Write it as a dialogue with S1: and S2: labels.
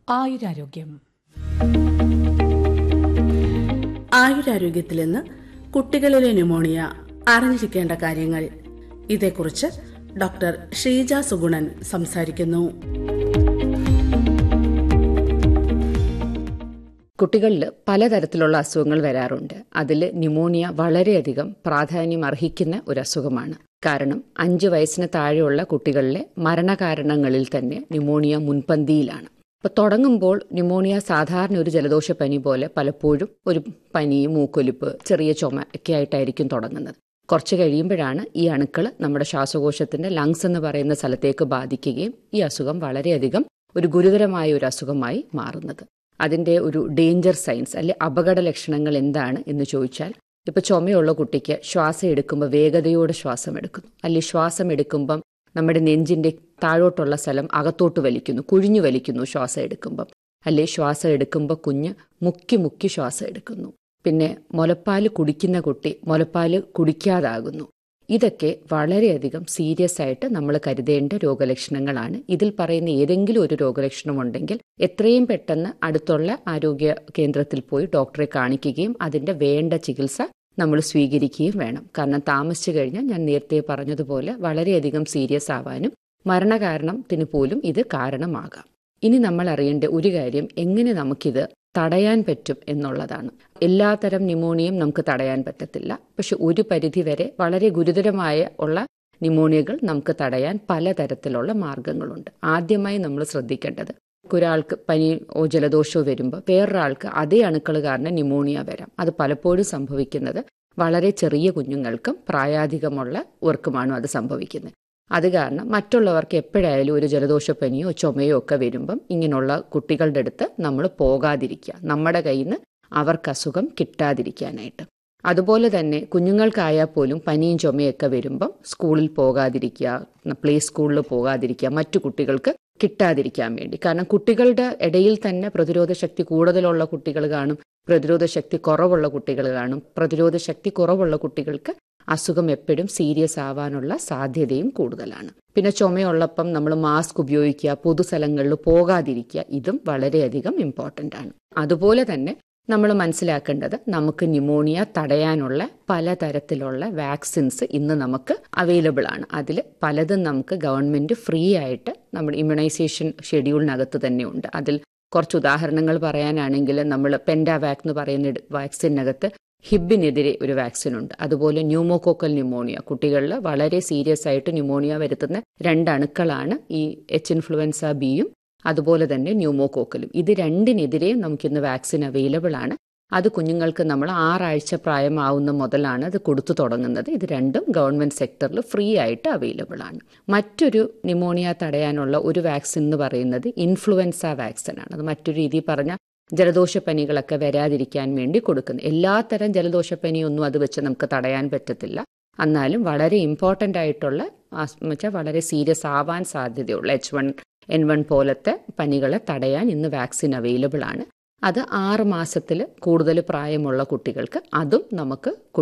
S1: ആയുരാരോഗ്യം
S2: ആയുരാരോഗ്യത്തിൽ നിന്ന് കുട്ടികളിലെ ന്യൂമോണിയ അറിഞ്ഞിരിക്കേണ്ട കാര്യങ്ങൾ ഇതേക്കുറിച്ച് ഡോക്ടർ ഷീജ സുഗുണൻ സംസാരിക്കുന്നു
S3: കുട്ടികളിൽ പലതരത്തിലുള്ള അസുഖങ്ങൾ വരാറുണ്ട് അതിൽ ന്യൂമോണിയ വളരെയധികം പ്രാധാന്യം അർഹിക്കുന്ന ഒരു അസുഖമാണ് കാരണം അഞ്ച് വയസ്സിന് താഴെയുള്ള കുട്ടികളിലെ മരണകാരണങ്ങളിൽ തന്നെ ന്യൂമോണിയ മുൻപന്തിയിലാണ് അപ്പോൾ തുടങ്ങുമ്പോൾ ന്യൂമോണിയ സാധാരണ ഒരു ജലദോഷപ്പനി പോലെ പലപ്പോഴും ഒരു പനി മൂക്കൊലിപ്പ് ചെറിയ ചുമ ഒക്കെ ആയിട്ടായിരിക്കും തുടങ്ങുന്നത് കുറച്ച് കഴിയുമ്പോഴാണ് ഈ അണുക്കൾ നമ്മുടെ ശ്വാസകോശത്തിന്റെ ലങ്സ് എന്ന് പറയുന്ന സ്ഥലത്തേക്ക് ബാധിക്കുകയും ഈ അസുഖം വളരെയധികം ഒരു ഗുരുതരമായ ഒരു അസുഖമായി മാറുന്നത് അതിന്റെ ഒരു ഡേഞ്ചർ സൈൻസ് അല്ലെ അപകട ലക്ഷണങ്ങൾ എന്താണ് എന്ന് ചോദിച്ചാൽ ഇപ്പൊ ചുമയുള്ള കുട്ടിക്ക് ശ്വാസം എടുക്കുമ്പോൾ വേഗതയോടെ ശ്വാസം എടുക്കുന്നു അല്ലെ ശ്വാസം എടുക്കുമ്പം നമ്മുടെ നെഞ്ചിന്റെ താഴോട്ടുള്ള സ്ഥലം അകത്തോട്ട് വലിക്കുന്നു കുഴിഞ്ഞു വലിക്കുന്നു ശ്വാസം എടുക്കുമ്പം അല്ലെ ശ്വാസം എടുക്കുമ്പോൾ കുഞ്ഞ് മുക്കി മുക്കി ശ്വാസം എടുക്കുന്നു പിന്നെ മുലപ്പാല് കുടിക്കുന്ന കുട്ടി മുലപ്പാല് കുടിക്കാതാകുന്നു ഇതൊക്കെ വളരെയധികം സീരിയസ് ആയിട്ട് നമ്മൾ കരുതേണ്ട രോഗലക്ഷണങ്ങളാണ് ഇതിൽ പറയുന്ന ഏതെങ്കിലും ഒരു രോഗലക്ഷണം ഉണ്ടെങ്കിൽ എത്രയും പെട്ടെന്ന് അടുത്തുള്ള ആരോഗ്യ കേന്ദ്രത്തിൽ പോയി ഡോക്ടറെ കാണിക്കുകയും അതിന്റെ വേണ്ട ചികിത്സ നമ്മൾ സ്വീകരിക്കുകയും വേണം കാരണം താമസിച്ചു കഴിഞ്ഞാൽ ഞാൻ നേരത്തെ പറഞ്ഞതുപോലെ വളരെയധികം സീരിയസ് ആവാനും മരണകാരണത്തിന് പോലും ഇത് കാരണമാകാം ഇനി നമ്മൾ അറിയേണ്ട ഒരു കാര്യം എങ്ങനെ നമുക്കിത് തടയാൻ പറ്റും എന്നുള്ളതാണ് എല്ലാത്തരം ന്യൂമോണിയയും നമുക്ക് തടയാൻ പറ്റത്തില്ല പക്ഷെ ഒരു പരിധി വരെ വളരെ ഗുരുതരമായ ഉള്ള ന്യൂമോണിയകൾ നമുക്ക് തടയാൻ പലതരത്തിലുള്ള മാർഗങ്ങളുണ്ട് ആദ്യമായി നമ്മൾ ശ്രദ്ധിക്കേണ്ടത് ഒരാൾക്ക് പനിയോ ജലദോഷമോ വരുമ്പോൾ വേറൊരാൾക്ക് അതേ അണുക്കൾ കാരണം ന്യൂമോണിയ വരാം അത് പലപ്പോഴും സംഭവിക്കുന്നത് വളരെ ചെറിയ കുഞ്ഞുങ്ങൾക്കും പ്രായാധികമുള്ളവർക്കുമാണ് അത് സംഭവിക്കുന്നത് അത് കാരണം മറ്റുള്ളവർക്ക് എപ്പോഴായാലും ഒരു ജലദോഷപ്പനിയോ ചുമയോ ഒക്കെ വരുമ്പം ഇങ്ങനെയുള്ള കുട്ടികളുടെ അടുത്ത് നമ്മൾ പോകാതിരിക്കുക നമ്മുടെ കയ്യിൽ നിന്ന് അവർക്ക് അസുഖം കിട്ടാതിരിക്കാനായിട്ട് അതുപോലെ തന്നെ കുഞ്ഞുങ്ങൾക്കായാൽ പോലും പനിയും ചുമയൊക്കെ വരുമ്പം സ്കൂളിൽ പോകാതിരിക്കുക പ്ലേ സ്കൂളിൽ പോകാതിരിക്കുക മറ്റു കുട്ടികൾക്ക് കിട്ടാതിരിക്കാൻ വേണ്ടി കാരണം കുട്ടികളുടെ ഇടയിൽ തന്നെ പ്രതിരോധ ശക്തി കൂടുതലുള്ള കുട്ടികൾ കാണും പ്രതിരോധ ശക്തി കുറവുള്ള കുട്ടികൾ കാണും പ്രതിരോധ ശക്തി കുറവുള്ള കുട്ടികൾക്ക് അസുഖം എപ്പോഴും സീരിയസ് ആവാനുള്ള സാധ്യതയും കൂടുതലാണ് പിന്നെ ചുമയുള്ളപ്പം നമ്മൾ മാസ്ക് ഉപയോഗിക്കുക പൊതുസ്ഥലങ്ങളിൽ പോകാതിരിക്കുക ഇതും വളരെയധികം ഇമ്പോർട്ടൻ്റ് ആണ് അതുപോലെ തന്നെ നമ്മൾ മനസ്സിലാക്കേണ്ടത് നമുക്ക് ന്യൂമോണിയ തടയാനുള്ള പലതരത്തിലുള്ള വാക്സിൻസ് ഇന്ന് നമുക്ക് അവൈലബിൾ ആണ് അതിൽ പലതും നമുക്ക് ഗവൺമെന്റ് ഫ്രീ ആയിട്ട് നമ്മുടെ ഇമ്മ്യൂണൈസേഷൻ ഷെഡ്യൂളിനകത്ത് തന്നെ ഉണ്ട് അതിൽ കുറച്ച് ഉദാഹരണങ്ങൾ പറയാനാണെങ്കിൽ നമ്മൾ പെൻഡാവാക് എന്ന് പറയുന്ന വാക്സിനകത്ത് ഹിബിനെതിരെ ഒരു വാക്സിൻ ഉണ്ട് അതുപോലെ ന്യൂമോകോക്കൽ ന്യൂമോണിയ കുട്ടികളിൽ വളരെ സീരിയസ് ആയിട്ട് ന്യൂമോണിയ വരുത്തുന്ന രണ്ട് അണുക്കളാണ് ഈ എച്ച് ഇൻഫ്ലുവൻസ ബിയും അതുപോലെ തന്നെ ന്യൂമോകോക്കലും ഇത് രണ്ടിനെതിരെയും നമുക്കിന്ന് വാക്സിൻ അവൈലബിൾ ആണ് അത് കുഞ്ഞുങ്ങൾക്ക് നമ്മൾ ആറാഴ്ച പ്രായമാവുന്ന മുതലാണ് അത് കൊടുത്തു തുടങ്ങുന്നത് ഇത് രണ്ടും ഗവൺമെന്റ് സെക്ടറിൽ ഫ്രീ ആയിട്ട് അവൈലബിൾ ആണ് മറ്റൊരു ന്യൂമോണിയ തടയാനുള്ള ഒരു വാക്സിൻ എന്ന് പറയുന്നത് ഇൻഫ്ലുവൻസ വാക്സിൻ ആണ് അത് മറ്റൊരു രീതിയിൽ പറഞ്ഞാൽ ജലദോഷപ്പനികളൊക്കെ വരാതിരിക്കാൻ വേണ്ടി കൊടുക്കുന്നു എല്ലാത്തരം ജലദോഷപ്പനിയൊന്നും അത് വെച്ച് നമുക്ക് തടയാൻ പറ്റത്തില്ല എന്നാലും വളരെ ഇമ്പോർട്ടൻ്റ് ആയിട്ടുള്ള വെച്ചാൽ വളരെ സീരിയസ് ആവാൻ സാധ്യതയുള്ള എച്ച് വൺ എൻ വൺ പോലത്തെ പനികളെ തടയാൻ ഇന്ന് വാക്സിൻ അവൈലബിൾ ആണ് അത് ആറ് മാസത്തിൽ കൂടുതൽ പ്രായമുള്ള കുട്ടികൾക്ക് അതും നമുക്ക്